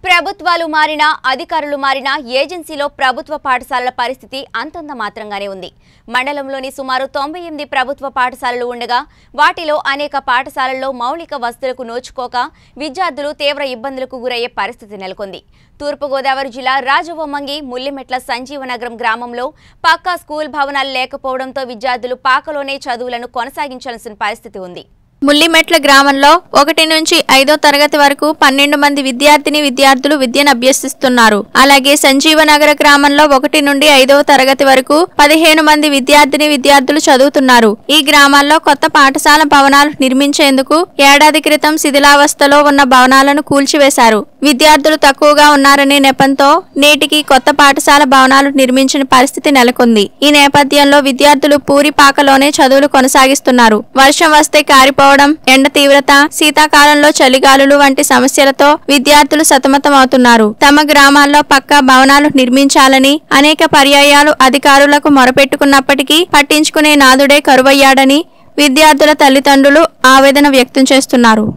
ప్రభుత్వాలు మారినా అధికారులు మారినా ఏజెన్సీలో ప్రభుత్వ పాఠశాలల పరిస్థితి అంతంత మాత్రంగానే ఉంది మండలంలోని సుమారు తొంభై ఎనిమిది ప్రభుత్వ పాఠశాలలు ఉండగా వాటిలో అనేక పాఠశాలల్లో మౌలిక వసతులకు నోచుకోక విద్యార్థులు తీవ్ర ఇబ్బందులకు గురయ్యే పరిస్థితి నెలకొంది తూర్పుగోదావరి జిల్లా రాజవొమ్మంగి ముల్లిమెట్ల సంజీవనగరం గ్రామంలో పక్కా స్కూల్ భవనాలు లేకపోవడంతో విద్యార్థులు పాకలోనే చదువులను కొనసాగించాల్సిన పరిస్థితి ఉంది ముల్లిమెట్ల గ్రామంలో ఒకటి నుంచి ఐదో తరగతి వరకు పన్నెండు మంది విద్యార్థిని విద్యార్థులు విద్యను అభ్యసిస్తున్నారు అలాగే సంజీవనగర గ్రామంలో ఒకటి నుండి ఐదవ తరగతి వరకు పదిహేను మంది విద్యార్థిని విద్యార్థులు చదువుతున్నారు ఈ గ్రామాల్లో కొత్త పాఠశాల భవనాలు నిర్మించేందుకు ఏడాది క్రితం శిథిలావస్థలో ఉన్న భవనాలను కూల్చివేశారు విద్యార్థులు తక్కువగా ఉన్నారనే నెపంతో నేటికి కొత్త పాఠశాల భవనాలు నిర్మించిన పరిస్థితి నెలకొంది ఈ నేపథ్యంలో విద్యార్థులు పూరి పాకలోనే చదువులు కొనసాగిస్తున్నారు వర్షం వస్తే కారిపోవడం ఎండ తీవ్రత శీతాకాలంలో చలిగాలులు వంటి సమస్యలతో విద్యార్థులు సతమతం అవుతున్నారు తమ గ్రామాల్లో పక్కా భవనాలు నిర్మించాలని అనేక పర్యాయాలు అధికారులకు మొరపెట్టుకున్నప్పటికీ పట్టించుకునే నాదుడే కరువయ్యాడని విద్యార్థుల తల్లిదండ్రులు ఆవేదన వ్యక్తం చేస్తున్నారు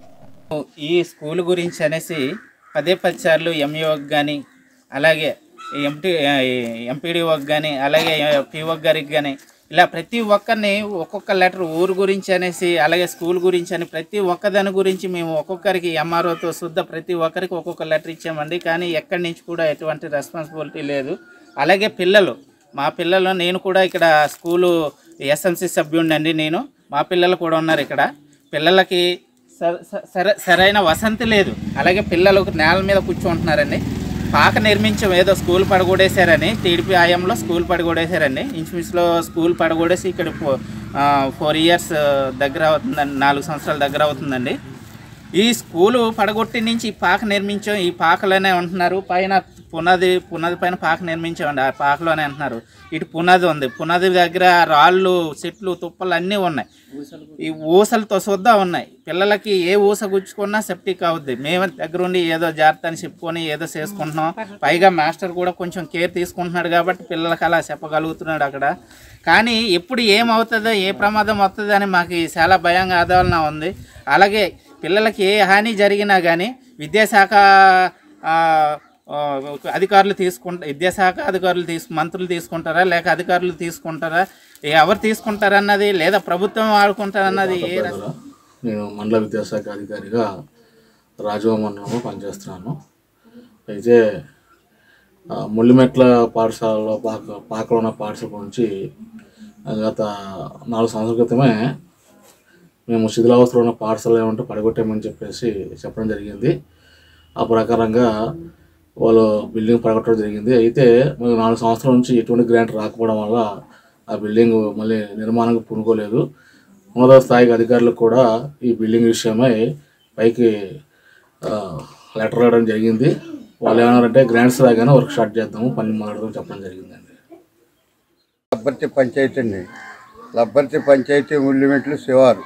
ఈ స్కూల్ గురించి అనేసి పదే పది సార్లు ఎంఈఓకి కానీ అలాగే ఎంటీ ఎంపీడీఓకి కానీ అలాగే పిఓ గారికి కానీ ఇలా ప్రతి ఒక్కరిని ఒక్కొక్క లెటర్ ఊరు గురించి అనేసి అలాగే స్కూల్ గురించి అని ప్రతి ఒక్కదాని గురించి మేము ఒక్కొక్కరికి ఎంఆర్ఓతో శుద్ధ ప్రతి ఒక్కరికి ఒక్కొక్క లెటర్ ఇచ్చామండి కానీ ఎక్కడి నుంచి కూడా ఎటువంటి రెస్పాన్సిబిలిటీ లేదు అలాగే పిల్లలు మా పిల్లలు నేను కూడా ఇక్కడ స్కూలు ఎస్ఎంసి సభ్యుడినండి నేను మా పిల్లలు కూడా ఉన్నారు ఇక్కడ పిల్లలకి సర- స- సర సరైన వసంతి లేదు అలాగే పిల్లలు నేల మీద కూర్చుంటున్నారండి పాక నిర్మించాం ఏదో స్కూల్ పడగొడేశారని టీడీపీ ఆయంలో స్కూల్ పడగొడేశారండి ఇంచుమించులో స్కూల్ పడగొడేసి ఇక్కడ ఫో- ఆ, ఫోర్ ఇయర్స్ దగ్గర అవుతుందండి నాలుగు సంవత్సరాల దగ్గర అవుతుందండి ఈ స్కూలు పడగొట్టి నుంచి ఈ పాక నిర్మించాం ఈ పాకలోనే ఉంటున్నారు పైన పునాది పునాది పైన పాక నిర్మించామండి ఆ పాకలోనే అంటున్నారు ఇటు పునాది ఉంది పునాది దగ్గర రాళ్ళు చెట్లు తుప్పలు అన్నీ ఉన్నాయి ఈ ఊసలతో సుద్దా ఉన్నాయి పిల్లలకి ఏ ఊస గుచ్చుకున్నా సెప్టిక్ అవుద్ది మేము దగ్గరుండి ఏదో జాగ్రత్త అని చెప్పుకొని ఏదో చేసుకుంటున్నాం పైగా మాస్టర్ కూడా కొంచెం కేర్ తీసుకుంటున్నాడు కాబట్టి పిల్లలకి అలా చెప్పగలుగుతున్నాడు అక్కడ కానీ ఎప్పుడు ఏమవుతుందో ఏ ప్రమాదం వస్తుందో అని మాకు చాలా భయంగా ఆందోళన ఉంది అలాగే పిల్లలకి ఏ హాని జరిగినా కానీ విద్యాశాఖ ఆ, ఆ, అధికారులు తీసుకుంటా విద్యాశాఖ అధికారులు తీసుకు మంత్రులు తీసుకుంటారా లేక అధికారులు తీసుకుంటారా ఎవరు తీసుకుంటారన్నది లేదా ప్రభుత్వం ఆడుకుంటారన్నది ఏ రకం నేను మండల విద్యాశాఖ అధికారిగా రాజవ మండలంలో పనిచేస్తున్నాను అయితే ఆ, ముల్లిమెట్ల పాఠశాలలో పాక పాకలో ఉన్న పాఠశాల గురించి గత నాలుగు సంవత్సరాల క్రితమే మేము శిథిలావస్థలో ఉన్న పాఠశాల ఏమంటే పడగొట్టామని చెప్పేసి చెప్పడం జరిగింది ఆ ప్రకారంగా వాళ్ళు బిల్డింగ్ పడగొట్టడం జరిగింది అయితే మేము నాలుగు సంవత్సరాల నుంచి ఎటువంటి గ్రాంట్ రాకపోవడం వల్ల ఆ బిల్డింగ్ మళ్ళీ నిర్మాణానికి పూనుకోలేదు ఉన్నత స్థాయికి అధికారులకు కూడా ఈ బిల్డింగ్ విషయమై పైకి ఆ, లెటర్ రావడం జరిగింది వాళ్ళు ఏమన్నారంటే గ్రాంట్స్ రాగానే వర్క్ స్టార్ట్ చేద్దాము పని మొదలెడదాం చెప్పడం జరిగిందండి లబ్బర్తి పంచాయతీ అండి లబ్బర్తి పంచాయతీ ముల్లిమెట్లు శివారు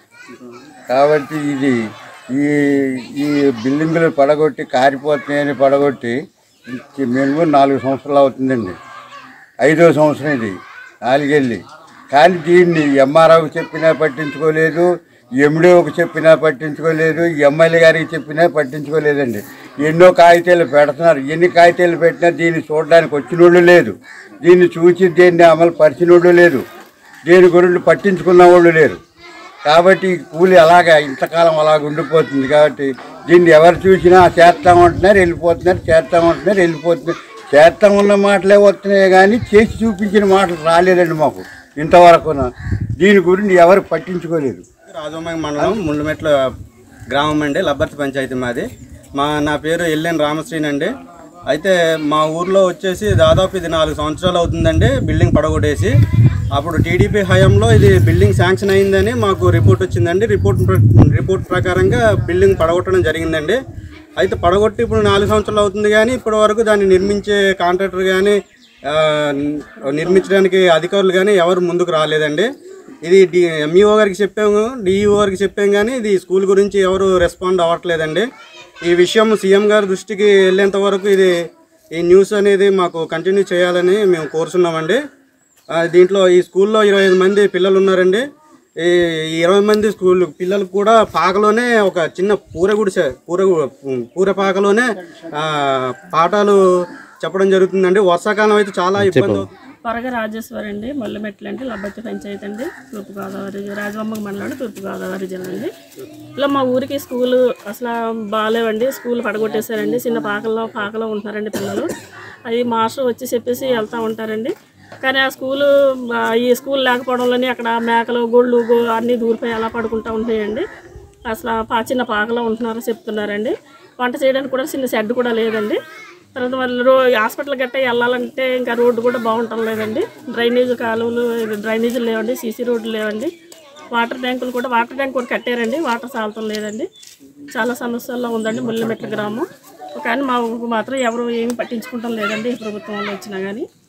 కాబట్టి ఇది ఈ ఈ బిల్డింగులు పడగొట్టి కారిపోతున్నాయని పడగొట్టి ఇంక మినిమం నాలుగు సంవత్సరాలు అవుతుందండి ఐదో సంవత్సరం ఇది నాలుగేళ్ళి కానీ దీన్ని ఎంఆర్ఓకి చెప్పినా పట్టించుకోలేదు ఎండిఓకి చెప్పినా పట్టించుకోలేదు ఎమ్మెల్యే గారికి చెప్పినా పట్టించుకోలేదండి ఎన్నో కాగితాలు పెడుతున్నారు ఎన్ని కాగితాలు పెట్టినా దీన్ని చూడడానికి వచ్చినోళ్ళు లేదు దీన్ని చూసి దీన్ని అమలు పరిచినోళ్ళు లేదు దీని గురించి పట్టించుకున్న వాళ్ళు లేరు కాబట్టి ఈ కూలి అలాగా ఇంతకాలం అలాగ ఉండిపోతుంది కాబట్టి దీన్ని ఎవరు చూసినా చేస్తా ఉంటున్నారు వెళ్ళిపోతున్నారు చేస్తా ఉంటున్నారు వెళ్ళిపోతున్నారు చేస్తా ఉన్న మాటలే వస్తున్నాయి కానీ చేసి చూపించిన మాటలు రాలేదండి మాకు ఇంతవరకు దీని గురించి ఎవరు పట్టించుకోలేదు రాజోమంగి మండలం ముళ్ళమెట్ల గ్రామం అండి లబ్బర్తి పంచాయతీ మాది మా నా పేరు ఎల్ఎన్ రామశ్రీని అండి అయితే మా ఊర్లో వచ్చేసి దాదాపు ఇది నాలుగు సంవత్సరాలు అవుతుందండి బిల్డింగ్ పడగొట్టేసి అప్పుడు టీడీపీ హయాంలో ఇది బిల్డింగ్ శాంక్షన్ అయిందని మాకు రిపోర్ట్ వచ్చిందండి రిపోర్ట్ ప్ర- రిపోర్ట్ ప్రకారంగా బిల్డింగ్ పడగొట్టడం జరిగిందండి అయితే పడగొట్టి ఇప్పుడు నాలుగు సంవత్సరాలు అవుతుంది కానీ ఇప్పటి వరకు దాన్ని నిర్మించే కాంట్రాక్టర్ కానీ ఆ, నిర్మించడానికి అధికారులు కానీ ఎవరు ముందుకు రాలేదండి ఇది డి ఎంఈఓ గారికి చెప్పాము డిఈఓ గారికి చెప్పాం కానీ ఇది స్కూల్ గురించి ఎవరు రెస్పాండ్ అవ్వట్లేదండి ఈ విషయం సీఎం గారి దృష్టికి వెళ్ళేంత వరకు ఇది ఈ న్యూస్ అనేది మాకు కంటిన్యూ చేయాలని మేము కోరుతున్నామండి ఆ, దీంట్లో ఈ స్కూల్లో ఇరవై ఐదు మంది పిల్లలు ఉన్నారండి ఈ ఇరవై మంది స్కూల్ పిల్లలు కూడా పాకలోనే ఒక చిన్న పూర గుడిసె పూర గు- పూర పాకలోనే ఆ, పాఠాలు చెప్పడం జరుగుతుందండి వర్షాకాలం అయితే చాలా ఇబ్బంది అవుతుంది. పొరగ రాజేశ్వరి అండి మొల్లమెట్లు అండి లబ్బత్తి పంచాయతీ అండి తూర్పుగోదావరి రాజవమ్మ మండలం తూర్పుగోదావరి జిల్లా అండి ఇలా మా ఊరికి స్కూల్ అసలు బాగాలేవండి స్కూల్ పడగొట్టేశారండి చిన్న పాకల్లో పాకలో ఉంటున్నారండి పిల్లలు అది మాస్టర్ వచ్చి చెప్పేసి వెళ్తూ ఉంటారండి కానీ ఆ స్కూలు ఆ, ఈ స్కూల్ లేకపోవడంలోని అక్కడ మేకలు గోళ్ళు గో అన్నీ దూరిపోయి అలా పడుకుంటూ ఉంటాయండి అసలు పా చిన్న పాకలో ఉంటున్నారో చెప్తున్నారండి వంట చేయడానికి కూడా చిన్న షెడ్ కూడా లేదండి తర్వాత వాళ్ళు రో హాస్పిటల్ గట్ట వెళ్ళాలంటే ఇంకా రోడ్డు కూడా బాగుంటం లేదండి డ్రైనేజ్ కాలువలు డ్రైనేజీలు లేవండి సీసీ రోడ్లు లేవండి వాటర్ ట్యాంకులు కూడా వాటర్ ట్యాంక్ కూడా కట్టారండి వాటర్ సాలతం లేదండి చాలా సమస్యల్లో ఉందండి ముల్లమెట్ల గ్రామం కానీ మా ఊరికి మాత్రం ఎవరు ఏమి పట్టించుకుంటాం లేదండి ఈ ప్రభుత్వంలో వచ్చినా కానీ